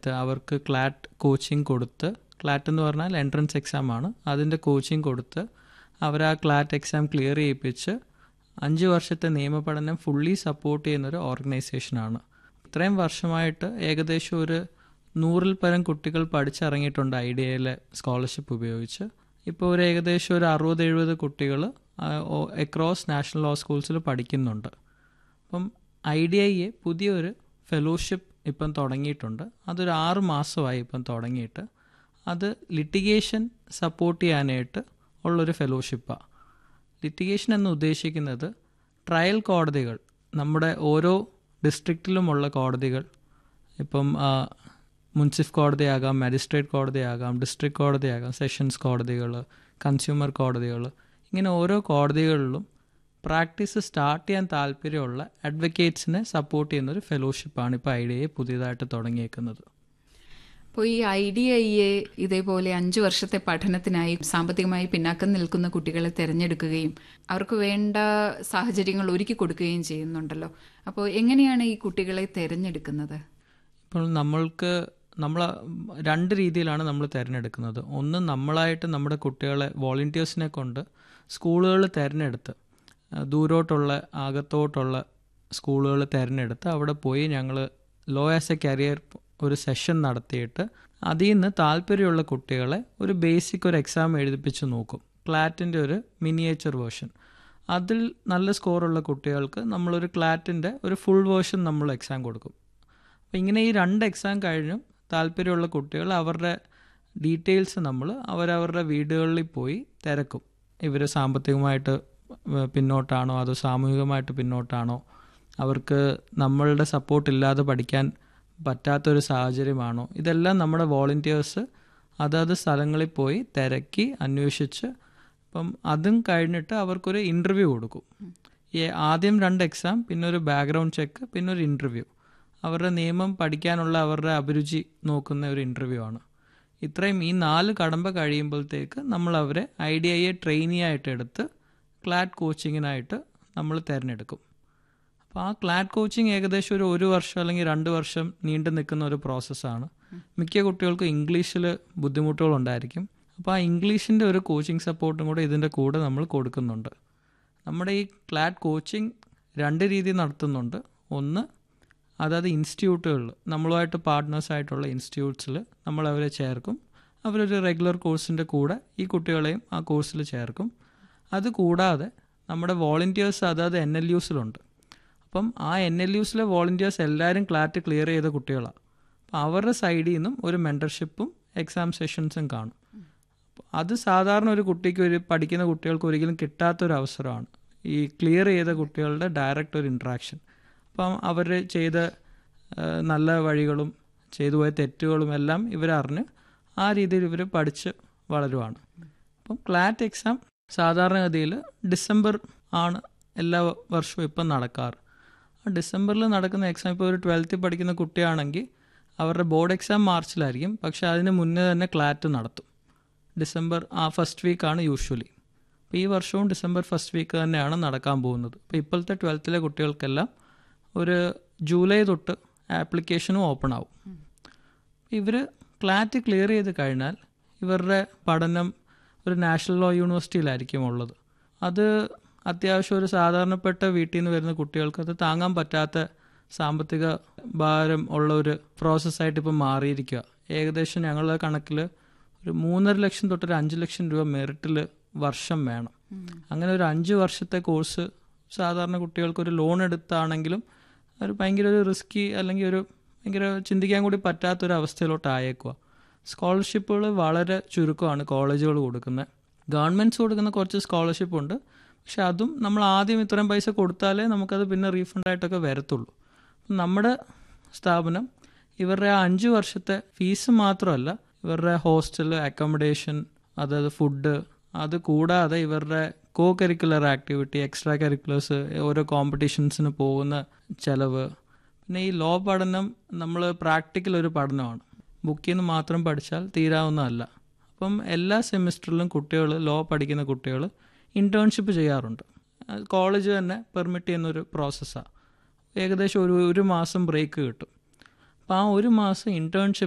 സമയത്ത് അവർക്ക് ക്ലാറ്റ് കോച്ചിങ് കൊടുത്ത് ക്ലാറ്റ് എന്ന് പറഞ്ഞാൽ എൻട്രൻസ് എക്സാം ആണ് അതിൻ്റെ കോച്ചിങ് കൊടുത്ത് അവർ ആ ക്ലാറ്റ് എക്സാം ക്ലിയർ ചെയ്യിപ്പിച്ച് അഞ്ച് വർഷത്തെ നിയമപഠനം ഫുള്ളി സപ്പോർട്ട് ചെയ്യുന്നൊരു ഓർഗനൈസേഷനാണ് ഇത്രയും വർഷമായിട്ട് ഏകദേശം ഒരു നൂറിൽ പരം കുട്ടികൾ പഠിച്ചിറങ്ങിയിട്ടുണ്ട് ഐ ഡി ഐയിലെ സ്കോളർഷിപ്പ് ഉപയോഗിച്ച് ഇപ്പോൾ ഒരു ഏകദേശം ഒരു അറുപത് എഴുപത് കുട്ടികൾ എക്രോസ് നാഷണൽ ലോ സ്കൂൾസിൽ പഠിക്കുന്നുണ്ട് അപ്പം ഐ ഡി ഐയെ പുതിയൊരു ഫെലോഷിപ്പ് ഇപ്പം തുടങ്ങിയിട്ടുണ്ട് അതൊരു ആറ് മാസമായി ഇപ്പം തുടങ്ങിയിട്ട് അത് ലിറ്റിഗേഷൻ സപ്പോർട്ട് ചെയ്യാനായിട്ട് ഉള്ളൊരു ഫെലോഷിപ്പാണ് ലിറ്റിഗേഷൻ എന്ന് ഉദ്ദേശിക്കുന്നത് ട്രയൽ കോടതികൾ നമ്മുടെ ഓരോ ഡിസ്ട്രിക്റ്റിലുമുള്ള കോടതികൾ ഇപ്പം മുൻസിഫ് കോടതിയാകാം മജിസ്ട്രേറ്റ് കോടതിയാകാം ഡിസ്ട്രിക്ട് കോടതിയാകാം സെഷൻസ് കോടതികൾ കൺസ്യൂമർ കോടതികൾ ഇങ്ങനെ ഓരോ കോടതികളിലും പ്രാക്ടീസ് സ്റ്റാർട്ട് ചെയ്യാൻ താല്പര്യമുള്ള അഡ്വക്കേറ്റ്സിനെ സപ്പോർട്ട് ചെയ്യുന്ന ഒരു ഫെലോഷിപ്പാണ് ഇപ്പോൾ ഐ ഡി ഐ പുതിയതായിട്ട് തുടങ്ങിയേക്കുന്നത് അപ്പോൾ ഈ ഐ ഡി ഐയെ ഇതേപോലെ അഞ്ചു വർഷത്തെ പഠനത്തിനായി സാമ്പത്തികമായി പിന്നാക്കം നിൽക്കുന്ന കുട്ടികളെ തിരഞ്ഞെടുക്കുകയും അവർക്ക് വേണ്ട സാഹചര്യങ്ങൾ ഒരുക്കി കൊടുക്കുകയും ചെയ്യുന്നുണ്ടല്ലോ അപ്പോൾ എങ്ങനെയാണ് ഈ കുട്ടികളെ തിരഞ്ഞെടുക്കുന്നത് ഇപ്പോൾ നമ്മൾക്ക് നമ്മൾ രണ്ട് രീതിയിലാണ് നമ്മൾ തിരഞ്ഞെടുക്കുന്നത് ഒന്ന് നമ്മളായിട്ട് നമ്മുടെ കുട്ടികളെ വോളണ്ടിയേഴ്സിനെ കൊണ്ട് സ്കൂളുകൾ തിരഞ്ഞെടുത്ത് ദൂരോട്ടുള്ള അകത്തോട്ടുള്ള സ്കൂളുകൾ തിരഞ്ഞെടുത്ത് അവിടെ പോയി ഞങ്ങൾ ലോ ആസ് എ കരിയർ ഒരു സെഷൻ നടത്തിയിട്ട് അതിൽ നിന്ന് താല്പര്യമുള്ള കുട്ടികളെ ഒരു ബേസിക് ഒരു എക്സാം എഴുതിപ്പിച്ച് നോക്കും ക്ലാറ്റിൻ്റെ ഒരു മിനിയേച്ചർ വേർഷൻ അതിൽ നല്ല സ്കോറുള്ള കുട്ടികൾക്ക് നമ്മളൊരു ക്ലാറ്റിൻ്റെ ഒരു ഫുൾ വേർഷൻ നമ്മൾ എക്സാം കൊടുക്കും അപ്പോൾ ഇങ്ങനെ ഈ രണ്ട് എക്സാം കഴിഞ്ഞും താല്പര്യമുള്ള കുട്ടികൾ അവരുടെ ഡീറ്റെയിൽസ് നമ്മൾ അവരവരുടെ വീടുകളിൽ പോയി തിരക്കും ഇവർ സാമ്പത്തികമായിട്ട് പിന്നോട്ടാണോ അതോ സാമൂഹികമായിട്ട് പിന്നോട്ടാണോ അവർക്ക് നമ്മളുടെ സപ്പോർട്ട് ഇല്ലാതെ പഠിക്കാൻ പറ്റാത്തൊരു സാഹചര്യമാണോ ഇതെല്ലാം നമ്മുടെ വോളണ്ടിയേഴ്സ് അതത് സ്ഥലങ്ങളിൽ പോയി തിരക്കി അന്വേഷിച്ച് അപ്പം അതും കഴിഞ്ഞിട്ട് അവർക്കൊരു ഇൻ്റർവ്യൂ കൊടുക്കും ഈ ആദ്യം രണ്ട് എക്സാം പിന്നെ ഒരു ബാക്ക്ഗ്രൗണ്ട് ചെക്ക് പിന്നെ ഒരു ഇൻ്റർവ്യൂ അവരുടെ നിയമം പഠിക്കാനുള്ള അവരുടെ അഭിരുചി നോക്കുന്ന ഒരു ഇൻ്റർവ്യൂ ആണ് ഇത്രയും ഈ നാല് കടമ്പ കഴിയുമ്പോഴത്തേക്ക് നമ്മൾ അവരെ ഐ ഡി ഐയെ ട്രെയിനി ആയിട്ട് എടുത്ത് ക്ലാറ്റ് കോച്ചിങ്ങിനായിട്ട് നമ്മൾ തിരഞ്ഞെടുക്കും അപ്പോൾ ആ ക്ലാറ്റ് കോച്ചിങ് ഏകദേശം ഒരു ഒരു വർഷം അല്ലെങ്കിൽ രണ്ട് വർഷം നീണ്ടു നിൽക്കുന്ന ഒരു പ്രോസസ്സാണ് മിക്ക കുട്ടികൾക്കും ഇംഗ്ലീഷിൽ ബുദ്ധിമുട്ടുകളുണ്ടായിരിക്കും അപ്പോൾ ആ ഇംഗ്ലീഷിൻ്റെ ഒരു കോച്ചിങ് സപ്പോർട്ടും കൂടെ ഇതിൻ്റെ കൂടെ നമ്മൾ കൊടുക്കുന്നുണ്ട് നമ്മുടെ ഈ ക്ലാറ്റ് കോച്ചിങ് രണ്ട് രീതിയിൽ നടത്തുന്നുണ്ട് ഒന്ന് അതായത് ഇൻസ്റ്റിറ്റ്യൂട്ടുകളിൽ നമ്മളുമായിട്ട് പാർട്ട്നേഴ്സ് ആയിട്ടുള്ള ഇൻസ്റ്റിറ്റ്യൂട്ട്സിൽ നമ്മൾ അവരെ ചേർക്കും അവരൊരു റെഗുലർ കോഴ്സിൻ്റെ കൂടെ ഈ കുട്ടികളെയും ആ കോഴ്സിൽ ചേർക്കും അത് കൂടാതെ നമ്മുടെ വോളണ്ടിയേഴ്സ് അതായത് എൻ എൽ യുസിലുണ്ട് അപ്പം ആ എൻ എൽ യുസിലെ വോളണ്ടിയേഴ്സ് എല്ലാവരും ക്ലാറ്റ് ക്ലിയർ ചെയ്ത കുട്ടികളാണ് അപ്പം അവരുടെ സൈഡിൽ നിന്നും ഒരു മെൻറ്റർഷിപ്പും എക്സാം സെഷൻസും കാണും അത് സാധാരണ ഒരു കുട്ടിക്ക് ഒരു പഠിക്കുന്ന കുട്ടികൾക്ക് ഒരിക്കലും കിട്ടാത്തൊരു അവസരമാണ് ഈ ക്ലിയർ ചെയ്ത കുട്ടികളുടെ ഡയറക്റ്റ് ഒരു ഇൻട്രാക്ഷൻ അപ്പം അവർ ചെയ്ത നല്ല വഴികളും ചെയ്തു പോയ തെറ്റുകളും എല്ലാം ഇവരറിഞ്ഞ് ആ രീതിയിൽ ഇവർ പഠിച്ച് വളരുവാണ് അപ്പം ക്ലാറ്റ് എക്സാം സാധാരണഗതിയിൽ ഡിസംബർ ആണ് എല്ലാ വർഷവും ഇപ്പം നടക്കാറ് ആ ഡിസംബറിൽ നടക്കുന്ന എക്സാം ഇപ്പോൾ ഒരു ട്വൽത്തിൽ പഠിക്കുന്ന കുട്ടിയാണെങ്കിൽ അവരുടെ ബോർഡ് എക്സാം മാർച്ചിലായിരിക്കും പക്ഷേ അതിന് മുന്നേ തന്നെ ക്ലാറ്റ് നടത്തും ഡിസംബർ ആ ഫസ്റ്റ് വീക്കാണ് യൂഷ്വലി അപ്പോൾ ഈ വർഷവും ഡിസംബർ ഫസ്റ്റ് വീക്ക് തന്നെയാണ് നടക്കാൻ പോകുന്നത് അപ്പോൾ ഇപ്പോഴത്തെ ട്വൽത്തിലെ കുട്ടികൾക്കെല്ലാം ഒരു ജൂലൈ തൊട്ട് ആപ്ലിക്കേഷനും ഓപ്പൺ ആവും ഇവർ ക്ലാറ്റ് ക്ലിയർ ചെയ്ത് കഴിഞ്ഞാൽ ഇവരുടെ പഠനം ഒരു നാഷണൽ ലോ യൂണിവേഴ്സിറ്റിയിലായിരിക്കും ഉള്ളത് അത് അത്യാവശ്യം ഒരു സാധാരണപ്പെട്ട വീട്ടിൽ നിന്ന് വരുന്ന കുട്ടികൾക്ക് അത് താങ്ങാൻ പറ്റാത്ത സാമ്പത്തിക ഭാരം ഉള്ള ഒരു പ്രോസസ്സായിട്ട് ഇപ്പം മാറിയിരിക്കുക ഏകദേശം ഞങ്ങളുടെ കണക്കിൽ ഒരു മൂന്നര ലക്ഷം തൊട്ടൊരു അഞ്ച് ലക്ഷം രൂപ മെറിറ്റിൽ വർഷം വേണം അങ്ങനെ ഒരു അഞ്ച് വർഷത്തെ കോഴ്സ് സാധാരണ കുട്ടികൾക്ക് ഒരു ലോൺ എടുത്താണെങ്കിലും ഒരു ഭയങ്കര ഒരു റിസ്കി അല്ലെങ്കിൽ ഒരു ഭയങ്കര ചിന്തിക്കാൻ കൂടി പറ്റാത്തൊരു അവസ്ഥയിലോട്ട് ആയേക്കുക സ്കോളർഷിപ്പുകൾ വളരെ ചുരുക്കമാണ് കോളേജുകൾ കൊടുക്കുന്നത് ഗവൺമെൻറ്റ്സ് കൊടുക്കുന്ന കുറച്ച് സ്കോളർഷിപ്പ് ഉണ്ട് പക്ഷെ അതും നമ്മൾ ആദ്യം ഇത്രയും പൈസ കൊടുത്താലേ നമുക്കത് പിന്നെ റീഫണ്ടായിട്ടൊക്കെ വരത്തുള്ളൂ നമ്മുടെ സ്ഥാപനം ഇവരുടെ ആ അഞ്ച് വർഷത്തെ ഫീസ് മാത്രമല്ല ഇവരുടെ ഹോസ്റ്റൽ അക്കോമഡേഷൻ അതായത് ഫുഡ് അത് കൂടാതെ ഇവരുടെ co curricular activity extra curriculars ഓരോ കോമ്പറ്റീഷൻസിന് പോകുന്ന ചിലവ് പിന്നെ ഈ ലോ പഠനം നമ്മൾ പ്രാക്ടിക്കൽ ഒരു പഠനമാണ് ബുക്കിൽ നിന്ന് മാത്രം പഠിച്ചാൽ തീരാവുന്നതല്ല അപ്പം എല്ലാ സെമിസ്റ്ററിലും കുട്ടികൾ ലോ പഠിക്കുന്ന കുട്ടികൾ ഇൻറ്റേൺഷിപ്പ് ചെയ്യാറുണ്ട് കോളേജ് തന്നെ പെർമിറ്റ് ചെയ്യുന്നൊരു പ്രോസസ്സാണ് ഏകദേശം ഒരു ഒരു മാസം ബ്രേക്ക് കിട്ടും അപ്പോൾ ആ ഒരു മാസം ഇൻറ്റേൺഷിപ്പ്